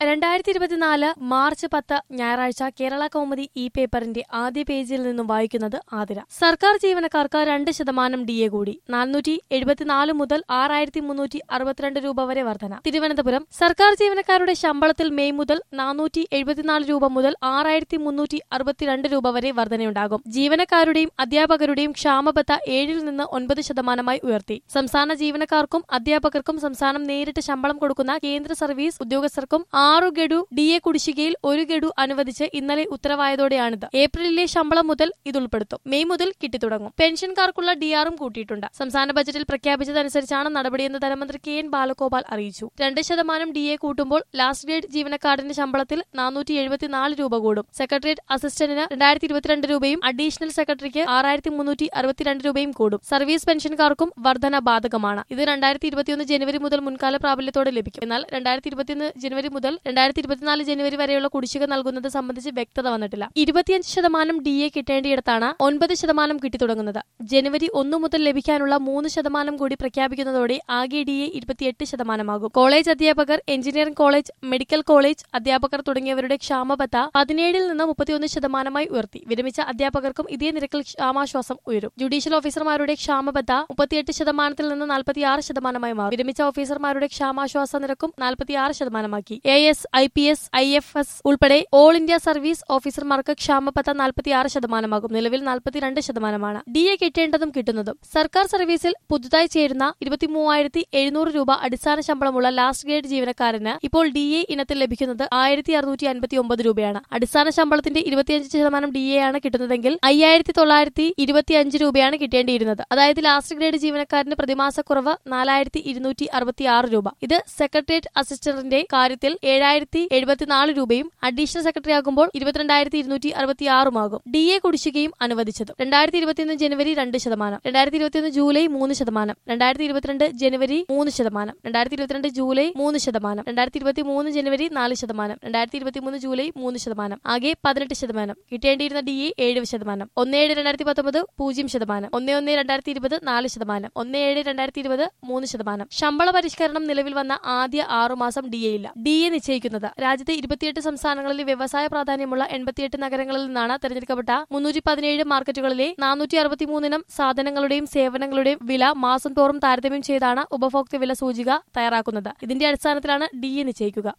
രണ്ടായിരത്തി ഇരുപത്തിനാല് മാർച്ച് പത്ത് ഞായറാഴ്ച കേരള കൗമുദി ഇ പേപ്പറിന്റെ ആദ്യ പേജിൽ നിന്നും വായിക്കുന്നത് ആതിര സർക്കാർ ജീവനക്കാർക്ക് രണ്ട് ശതമാനം ഡി എ കൂടി നാനൂറ്റി എഴുപത്തിനാല് മുതൽ ആറായിരത്തി മുന്നൂറ്റി അറുപത്തിരണ്ട് രൂപ വരെ വർധന തിരുവനന്തപുരം സർക്കാർ ജീവനക്കാരുടെ ശമ്പളത്തിൽ മെയ് മുതൽ നാനൂറ്റി എഴുപത്തിനാല് രൂപ മുതൽ ആറായിരത്തി മുന്നൂറ്റി അറുപത്തിരണ്ട് രൂപ വരെ വർധനയുണ്ടാകും ജീവനക്കാരുടെയും അധ്യാപകരുടെയും ക്ഷാമബത്ത ഏഴിൽ നിന്ന് ഒൻപത് ശതമാനമായി ഉയർത്തി സംസ്ഥാന ജീവനക്കാർക്കും അധ്യാപകർക്കും സംസ്ഥാനം നേരിട്ട് ശമ്പളം കൊടുക്കുന്ന കേന്ദ്ര സർവീസ് ഉദ്യോഗസ്ഥർക്കും ആറു ഗഡു ഡി എ കുടിശ്ശികയിൽ ഒരു ഗഡു അനുവദിച്ച് ഇന്നലെ ഉത്തരവായതോടെയാണിത് ഏപ്രിലിലെ ശമ്പളം മുതൽ ഇത് ഉൾപ്പെടുത്തും മെയ് മുതൽ കിട്ടിത്തുടങ്ങും പെൻഷൻകാർക്കുള്ള ഡി ആറും കൂട്ടിയിട്ടുണ്ട് സംസ്ഥാന ബജറ്റിൽ പ്രഖ്യാപിച്ചതനുസരിച്ചാണ് നടപടിയെന്ന് ധനമന്ത്രി കെ എൻ ബാലഗോപാൽ അറിയിച്ചു രണ്ട് ശതമാനം ഡി എ കൂട്ടുമ്പോൾ ലാസ്റ്റ് ഗ്രേഡ് ജീവനക്കാരന്റെ ശമ്പളത്തിൽ നാനൂറ്റി എഴുപത്തിനാല് രൂപ കൂടും സെക്രട്ടേറിയറ്റ് അസിസ്റ്റന്റിന് രണ്ടായിരത്തി ഇരുപത്തിരണ്ട് രൂപയും അഡീഷണൽ സെക്രട്ടറിക്ക് ആറായിരത്തി മുന്നൂറ്റി അറുപത്തിരണ്ട് രൂപയും കൂടും സർവീസ് പെൻഷൻകാർക്കും വർധന ബാധകമാണ് ഇത് രണ്ടായിരത്തി ഇരുപത്തിയൊന്ന് ജനുവരി മുതൽ മുൻകാല പ്രാബല്യത്തോടെ ലഭിക്കും എന്നാൽ രണ്ടായിരത്തി ഇരുപത്തിയൊന്ന് ജനുവരി മുതൽ രണ്ടായിരത്തി ഇരുപത്തിനാല് ജനുവരി വരെയുള്ള കുടിശ്ശിക നൽകുന്നത് സംബന്ധിച്ച് വ്യക്തത വന്നിട്ടില്ല ഇരുപത്തിയഞ്ച് ശതമാനം ഡി എ കിട്ടേണ്ടിയിടത്താണ് ഒൻപത് ശതമാനം കിട്ടിത്തുടങ്ങുന്നത് ജനുവരി ഒന്ന് മുതൽ ലഭിക്കാനുള്ള മൂന്ന് ശതമാനം കൂടി പ്രഖ്യാപിക്കുന്നതോടെ ആകെ ഡി എ ഇരുപത്തിയെട്ട് ശതമാനമാകും കോളേജ് അധ്യാപകർ എഞ്ചിനീയറിംഗ് കോളേജ് മെഡിക്കൽ കോളേജ് അധ്യാപകർ തുടങ്ങിയവരുടെ ക്ഷാമബത്ത പതിനേഴിൽ നിന്ന് മുപ്പത്തിയൊന്ന് ശതമാനമായി ഉയർത്തി വിരമിച്ച അധ്യാപകർക്കും ഇതേ നിരക്കിൽ ക്ഷാമാശ്വാസം ഉയരും ജുഡീഷ്യൽ ഓഫീസർമാരുടെ ക്ഷാമബത്ത മുപ്പത്തിയെട്ട് ശതമാനത്തിൽ നിന്ന് നാൽപ്പത്തിയാറ് ശതമാനമായി മാറും വിരമിച്ച ഓഫീസർമാരുടെ ക്ഷാമാശ്വാസ നിരക്കും നാൽപ്പത്തിയാറ് ശതമാനമാക്കി A S I P S I F S ഉൾപ്പെടെ ഓൾ ഇന്ത്യ സർവീസ് ഓഫീസർമാർക്ക് ക്ഷാമബത്ത നാൽപ്പത്തിയാറ് ശതമാനമാകും നിലവിൽ നാൽപ്പത്തിരണ്ട് ശതമാനമാണ് ഡി എ കിട്ടേണ്ടതും കിട്ടുന്നതും സർക്കാർ സർവീസിൽ പുതുതായി ചേരുന്ന ഇരുപത്തിമൂവായിരത്തി എഴുന്നൂറ് രൂപ അടിസ്ഥാന ശമ്പളമുള്ള ലാസ്റ്റ് ഗ്രേഡ് ജീവനക്കാരന് ഇപ്പോൾ ഡി എ ഇനത്തിൽ ലഭിക്കുന്നത് ആയിരത്തി അറുന്നൂറ്റി അൻപത്തി ഒമ്പത് രൂപയാണ് അടിസ്ഥാന ശമ്പളത്തിന്റെ ഇരുപത്തിയഞ്ച് ശതമാനം ഡി എ ആണ് കിട്ടുന്നതെങ്കിൽ അയ്യായിരത്തി തൊള്ളായിരത്തി ഇരുപത്തിയഞ്ച് രൂപയാണ് കിട്ടേണ്ടിയിരുന്നത് അതായത് ലാസ്റ്റ് ഗ്രേഡ് ജീവനക്കാരന് പ്രതിമാസ കുറവ് നാലായിരത്തി ഇരുന്നൂറ്റി അറുപത്തി ആറ് രൂപ ഇത് സെക്രട്ടേറിയറ്റ് അസിസ്റ്റന്റിന്റെ കാര്യത്തിൽ ഏഴായിരത്തി എഴുപത്തിനാല് രൂപയും അഡീഷണൽ സെക്രട്ടറി ആകുമ്പോൾ ഇരുപത്തിരണ്ടായിരത്തി ഇരുന്നൂറ്റി അറുപത്തി ആറുമാകും ഡി എ കുടിശ്ശികയും അനുവദിച്ചത് രണ്ടായിരത്തി ഇരുപത്തിയൊന്ന് ജനുവരി രണ്ട് ശതമാനം രണ്ടായിരത്തി ഇരുപത്തിയൊന്ന് ജൂലൈ മൂന്ന് ശതമാനം രണ്ടായിരത്തി ഇരുപത്തിരണ്ട് ജനുവരി മൂന്ന് ശതമാനം രണ്ടായിരത്തി ഇരുപത്തിരണ്ട് ജൂലൈ മൂന്ന് ശതമാനം രണ്ടായിരത്തി ഇരുപത്തി മൂന്ന് ജനുവരി നാല് ശതമാനം രണ്ടായിരത്തി ഇരുപത്തിമൂന്ന് ജൂലൈ മൂന്ന് ശതമാനം ആകെ പതിനെട്ട് ശതമാനം കിട്ടേണ്ടിയിരുന്ന ഡി എ ഏഴ് ശതമാനം ഒന്ന് ഏഴ് രണ്ടായിരത്തി പത്തൊമ്പത് പൂജ്യം ശതമാനം ഒന്ന് ഒന്ന് രണ്ടായിരത്തി ഇരുപത് നാല് ശതമാനം ഒന്ന് ഏഴ് രണ്ടായിരത്തി ഇരുപത് മൂന്ന് ശതമാനം ശമ്പള പരിഷ്കരണം നിലവിൽ വന്ന ആദ്യ ആറുമാസം ഡി എ ഇല്ല ഡി എ നിശ്ചയിക്കുന്നത് രാജ്യത്തെ ഇരുപത്തിയെട്ട് സംസ്ഥാനങ്ങളിൽ വ്യവസായ പ്രാധാന്യമുള്ള എൺപത്തിയെട്ട് നഗരങ്ങളിൽ നിന്നാണ് തെരഞ്ഞെടുക്കപ്പെട്ട മുന്നൂറ്റി പതിനേഴ് മാർക്കറ്റുകളിലെ നാനൂറ്റി അറുപത്തിമൂന്നിനം സാധനങ്ങളുടെയും സേവനങ്ങളുടെയും വില മാസം തോറും താരതമ്യം ചെയ്താണ് ഉപഭോക്തൃ വില സൂചിക തയ്യാറാക്കുന്നത് ഇതിന്റെ അടിസ്ഥാനത്തിലാണ് ഡി എ നിശ്ചയിക്കുക